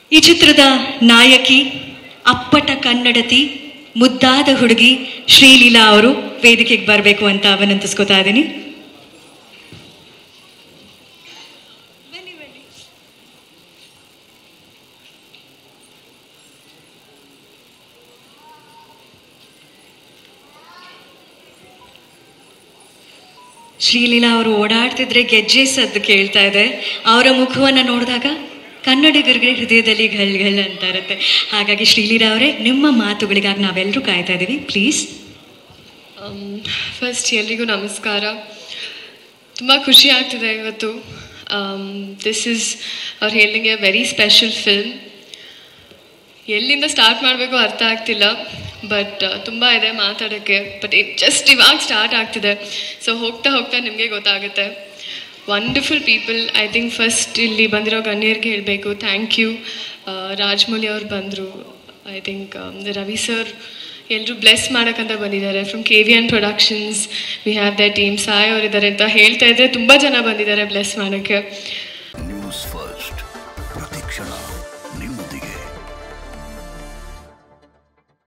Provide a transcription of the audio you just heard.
ಈ ಚಿತ್ರದ ನಾಯಕಿ ಅಪ್ಪಟ ಕನ್ನಡತಿ ಮುದ್ದಾದ ಹುಡುಗಿ ಶ್ರೀಲೀಲಾ ಅವರು ವೇದಿಕೆಗೆ ಬರಬೇಕು ಅಂತ ವಿನಂತಿಸ್ಕೊತಾ ಇದ್ದೀನಿ ಶ್ರೀಲೀಲಾ ಅವರು ಓಡಾಡ್ತಿದ್ರೆ ಗೆಜ್ಜೆ ಸದ್ದು ಕೇಳ್ತಾ ಇದೆ ಅವರ ಮುಖವನ್ನು ನೋಡಿದಾಗ ಕನ್ನಡಿಗರಿಗೆ ಹೃದಯದಲ್ಲಿ ಘಲ್ ಘಲ್ ಅಂತ ಇರುತ್ತೆ ಹಾಗಾಗಿ ಶ್ರೀಲೀಲಾ ಅವರೇ ನಿಮ್ಮ ಮಾತುಗಳಿಗಾಗಿ ನಾವೆಲ್ಲರೂ ಕಾಯ್ತಾ ಇದ್ದೀವಿ ಪ್ಲೀಸ್ ಫಸ್ಟ್ ಎಲ್ರಿಗೂ ನಮಸ್ಕಾರ ತುಂಬ ಖುಷಿ ಆಗ್ತಿದೆ ಇವತ್ತು ದಿಸ್ ಇಸ್ ಅವ್ರು ಹೇಳಿದಂಗೆ ವೆರಿ ಸ್ಪೆಷಲ್ ಫಿಲ್ಮ್ ಎಲ್ಲಿಂದ ಸ್ಟಾರ್ಟ್ ಮಾಡಬೇಕು ಅರ್ಥ ಆಗ್ತಿಲ್ಲ ಬಟ್ ತುಂಬ ಇದೆ ಮಾತಾಡೋಕ್ಕೆ ಬಟ್ ಜಸ್ಟ್ ಇವಾಗ ಸ್ಟಾರ್ಟ್ ಆಗ್ತಿದೆ ಸೊ ಹೋಗ್ತಾ ಹೋಗ್ತಾ ನಿಮಗೆ ಗೊತ್ತಾಗುತ್ತೆ wonderful people I think first ಇಲ್ಲಿ ಬಂದಿರೋ ಗಣ್ಯರಿಗೆ ಹೇಳಬೇಕು ಥ್ಯಾಂಕ್ ಯು ರಾಜಮೌಳಿ ಅವ್ರು ಬಂದರು ಐ ಥಿಂಕ್ ರವಿ ಸರ್ ಎಲ್ಲರೂ ಬ್ಲೆಸ್ ಮಾಡೋಕ್ಕಂತ ಬಂದಿದ್ದಾರೆ from K V N productions we have the team Sai ಅವರಿದ್ದಾರೆ ಅಂತ ಹೇಳ್ತಾ ಇದ್ರೆ ತುಂಬ ಜನ ಬಂದಿದ್ದಾರೆ ಬ್ಲೆಸ್ ಮಾಡೋಕ್ಕೆ ನ್ಯೂಸ್ ಫಸ್ಟ್ ಪ್ರತಿಕ್ಷಣ ನಿಮ್ಮೊಂದಿಗೆ